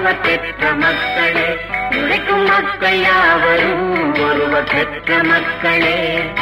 ஒருவர் பெற்ற மக்களே உழைக்கும் மக்கள் யாவரும் ஒருவர் பெற்ற மக்களே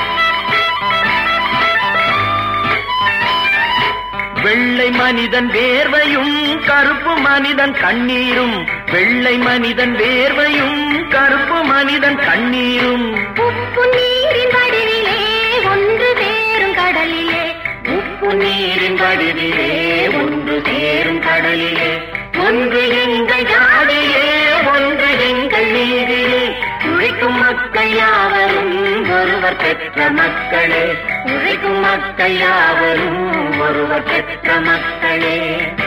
வெள்ளை மனிதன் வேர்வையும் கருப்பு மனிதன் கண்ணீரும் வெள்ளை மனிதன் வேர்வையும் கருப்பு மனிதன் கண்ணீரும் உப்பு நீரின் வடிவிலே ஒன்று சேரும் கடலிலே உப்பு நீரின் வடிவிலே ஒன்று சேரும் கடலிலே ஒன்று எங்கள் ஜாதியே ஒன்று எங்கள் நீதியே உழைக்கும் மக்கள் யாவரும் ஒருவர் பெற்ற மக்களே உழைக்கும் மக்கள் யாவரும் ஒருவர் பெற்ற மக்களே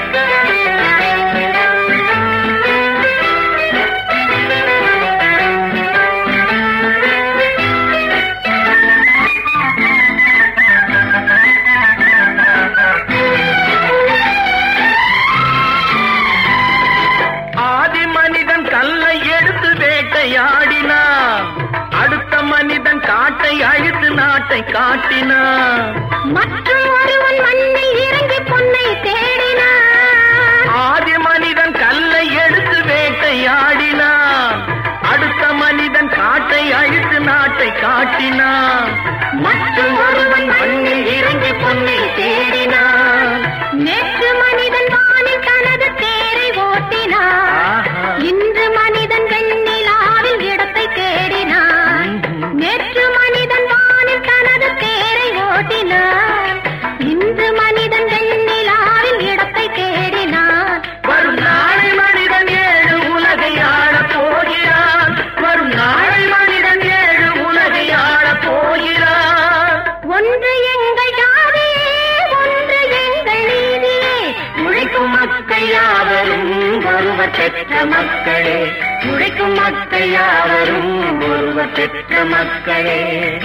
ஆதி மனிதன் கல்லை எடுத்து வேட்டையாடினான் அடுத்த மனிதன் காட்டை அழித்து நாட்டை காட்டினான் மற்றும் ஒருவன் மண்ணில் இறங்கி பொன்னை தேடினான் ஆதி மனிதன் கல்லை எடுத்து வேட்டையாடினான் அடுத்த மனிதன் காட்டை அழித்து நாட்டை காட்டினான் மற்றும் ஒருவன் மண்ணில் இறங்கி பொன்னை தேடினான் நேற்று மனிதன் வானில் தனது தேரை ஓட்டினான் ஆஹா. இன்று மனிதன் வெண்ணிலாவில் இடத்தை தேடினான் நேற்று மனிதன் வானில் தனது தேரை ஓட்டினான் இன்று மனிதன் வெண்ணிலாவில் இடத்தை தேடினான் வரும் நாளை மனிதன் ஏழு உலகை ஆளப் போகிறான் வரும் நாளை மனிதன் ஏழு உலகை ஆளப் போகிறான் ஒன்று எங்கள் ஜாதியே ஒன்று எங்கள் நீதியே உழைக்கும் மக்கள் யாவரும் ஒருவர் பெற்ற மக்களே உழைக்கும் மக்கள் யாவரும் ஒருவர் பெற்ற மக்களே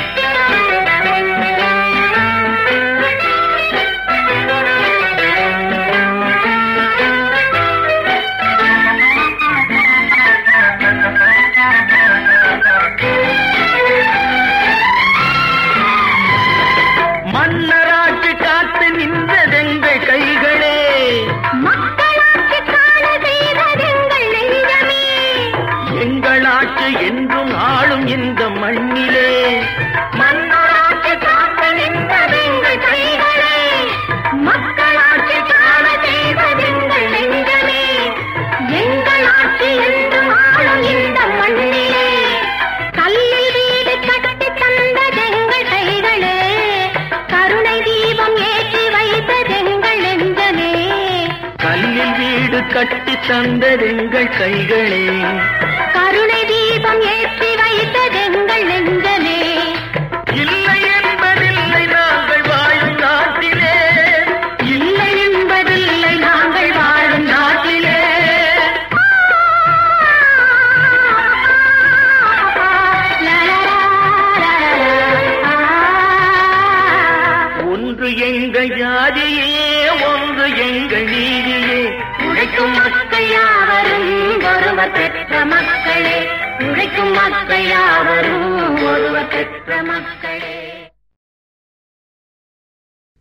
மன்னராட்சி காத்து நின்றதெங்கள் கைகளே மக்களாட்சி காண செய்ததெங்கள் நெஞ்சமே எங்கள் ஆட்சி என்றும் ஆளும் இந்த மண்ணிலே மன்னராட்சி காத்து நின்றதெங்கள் கைகளே மக்களாட்சி காண செய்வதெங்கள் நெஞ்சமே எங்கள் ஆட்சி என்றும் ஆளும் இந்த மண்ணிலே கல்லில் வீடு கட்டி தந்ததெங்கள் கைகளே கருணை தீபம் ஏற்றி வைத்ததெங்கள் நெஞ்சமே கல்லில் வீடு கட்டி தந்ததெங்கள் கைகளே கருணை தீபம் ஏற்றி வைத்ததெங்கள் நெஞ்சமே இல்லை என்பதில்லை நாங்கள் வாழும் நாட்டிலே இல்லை என்பதில்லை நாங்கள் வாழும் நாட்டிலே ஒன்று எங்கள் ஜாதியே ஒன்று எங்கள் நீதியே உழைக்கும் மக்கள் யாவரும் ஒருவர் பெற்ற மக்களே உழைக்கும் மக்கள் யாவரும் ஒருவர் பெற்ற மக்களே